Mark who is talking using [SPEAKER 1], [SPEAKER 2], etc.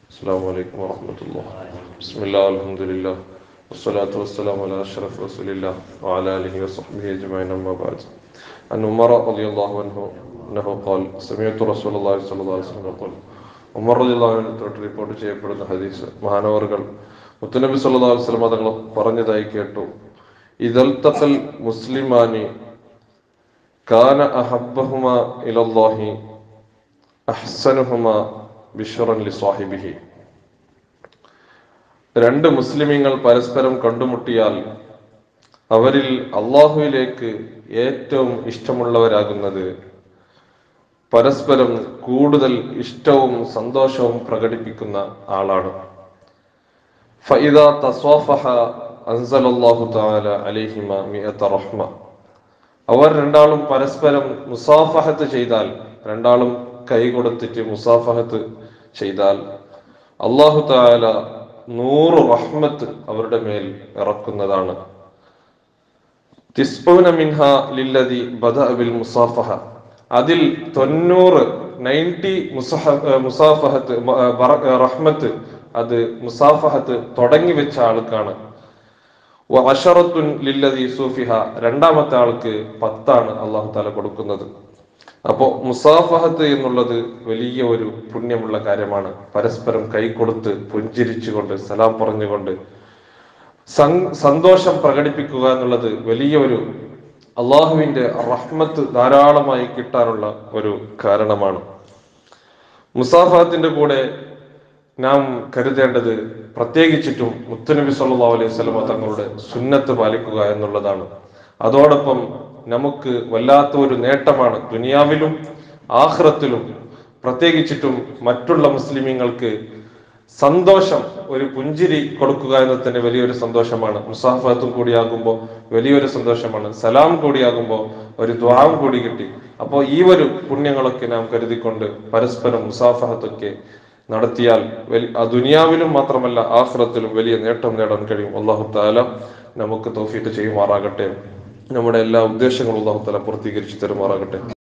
[SPEAKER 1] السلام عليكم ورحمة الله بسم الله والحمد لله والصلاة والسلام على أشرف رسول الله وعلى آله وصحبه أجمعين أما بعد عن عمر رضي الله عنه أنه قال سمعت رسول الله صلى الله عليه وسلم يقول ഉമർ റളിയല്ലാഹു തൊട്ട് റിപ്പോർട്ട് ചെയ്യപ്പെടുന്ന ഹദീസ് മഹാനവറുകൾ മുത്തനബി സല്ലല്ലാഹു അലൈഹി വസല്ലം തങ്ങൾ പറഞ്ഞതായി കേട്ടു ഇദൽതഖൽ മുസ്ലിമാനി കാന അഹബ്ബഹുമ ഇലല്ലാഹി അഹ്സനുഹുമ ബിഷ്റൻ ലിസ്വാഹിബിഹി രണ്ട് മുസ്ലിമീങ്ങൾ പരസ്പരം കണ്ടുമുട്ടിയാൽ അവരിൽ അള്ളാഹുവിലേക്ക് ഏറ്റവും ഇഷ്ടമുള്ളവരാകുന്നത് പരസ്പരം കൂടുതൽ ഇഷ്ടവും സന്തോഷവും പ്രകടിപ്പിക്കുന്ന ആളാണ് ഫഇദ തസ്വാഫഹ അൻസലല്ലാഹു തആല അലൈഹിമ മിഅത റഹ്മ അവർ രണ്ടാളും പരസ്പരം മുസാഫഹത്ത് ചെയ്താൽ രണ്ടാളും കൈ കൊടുത്തിട്ട് മുസാഫഹത്ത് ചെയ്താൽ അള്ളാഹു താല നൂറ് റഹ്മത്ത് അവരുടെ മേൽ ഇറക്കുന്നതാണ് തിസ്ഊന മിൻഹ ലില്ലദി ബദ ബിൽ മുസാഫഹ അതിൽ തൊണ്ണൂറ് നയൻറ്റി മുസഹ മുസാഫഹത്ത് റഹ്മത്ത് അത് മുസാഫഹത്ത് തുടങ്ങി വെച്ച ആൾക്കാണ് അഷറത്തുൻ ലില്ലദി സൂഫിഹ രണ്ടാമത്തെ ആൾക്ക് പത്താണ് അള്ളാഹു താല കൊടുക്കുന്നത് അപ്പോ മുസാഫഹത്ത് എന്നുള്ളത് വലിയ ഒരു പുണ്യമുള്ള കാര്യമാണ് പരസ്പരം കൈ കൊടുത്ത് പുഞ്ചിരിച്ചുകൊണ്ട് സലാം പറഞ്ഞുകൊണ്ട് സന്തോഷം പ്രകടിപ്പിക്കുക എന്നുള്ളത് വലിയ ഒരു അള്ളാഹുവിന്റെ റഹ്മത്ത് ധാരാളമായി കിട്ടാനുള്ള ഒരു കാരണമാണ് മുസാഫഹത്തിന്റെ കൂടെ നാം കരുതേണ്ടത് പ്രത്യേകിച്ചിട്ടും മുത്തുനബി സല്ലാ അലൈഹി സ്വലമ തങ്ങളുടെ സുന്നത്ത് പാലിക്കുക എന്നുള്ളതാണ് അതോടൊപ്പം നമുക്ക് വല്ലാത്ത ഒരു നേട്ടമാണ് ദുനിയാവിലും ആഹ്റത്തിലും പ്രത്യേകിച്ചിട്ടും മറ്റുള്ള മുസ്ലിമീങ്ങൾക്ക് സന്തോഷം ഒരു പുഞ്ചിരി കൊടുക്കുക എന്നത് തന്നെ വലിയൊരു സന്തോഷമാണ് മുസാഫത്തും കൂടിയാകുമ്പോൾ വലിയൊരു സന്തോഷമാണ് സലാം കൂടിയാകുമ്പോൾ ഒരു ദ്വാം കൂടി കിട്ടി അപ്പോൾ ഈ ഒരു പുണ്യങ്ങളൊക്കെ നാം കരുതിക്കൊണ്ട് പരസ്പരം മുസാഫഹത്തൊക്കെ നടത്തിയാൽ വലിയ ദുനിയാവിലും മാത്രമല്ല ആഹ്റത്തിലും വലിയ നേട്ടം നേടാൻ കഴിയും അള്ളാഹു താല നമുക്ക് തോഫീട്ട് ചെയ്യുമാറാകട്ടെ നമ്മുടെ എല്ലാ ഉദ്ദേശങ്ങളും അള്ളാഹു താല പൂർത്തീകരിച്ചു തരുമാറാകട്ടെ